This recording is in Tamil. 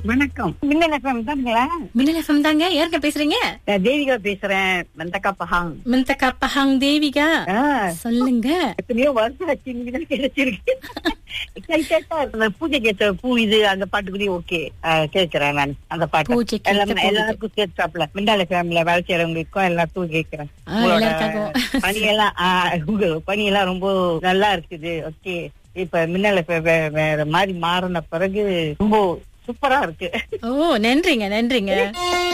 வணக்கம் மின்னல் எஃப்எம் தானுங்களா மின்னல் எஃப்எம் தாங்க யாருங்க பேசுறீங்க நான் தேவிகா பேசுறேன் Mentakab Pahang Mentakab Pahang Devika ஆ, சொல்லுங்க எத்தனையோ வருஷம் ஆச்சு இன்னைக்கு தான் கிடைச்சிருக்கு Excited-ஆ இருக்கு. அந்த பூஜைக்கு ஏத்த பூ இது அந்த பாட்டு கூட ஓகே கேட்கிறேன் நான் அந்த பாட்டு பூஜைக்கு ஏத்த எல்லாம் பூ இது. எல்லாருக்கும் கேட்டாப்ல மிண்டால ஃபேமிலில வேலை செய்யறவங்களுக்கும் எல்லாத்துக்கும் கேட்கிறேன் ஆ, உங்களோட எல்லாருக்காகவும். பணியெல்லாம் ஆ, உங்க பணியெல்லாம் ரொம்ப நல்லா இருக்குது ஓகே இப்ப மின்னல வேற மாதிரி மாறின பிறகு ரொம்ப சூப்பரா இருக்கு ஓ நன்றிங்க நன்றிங்க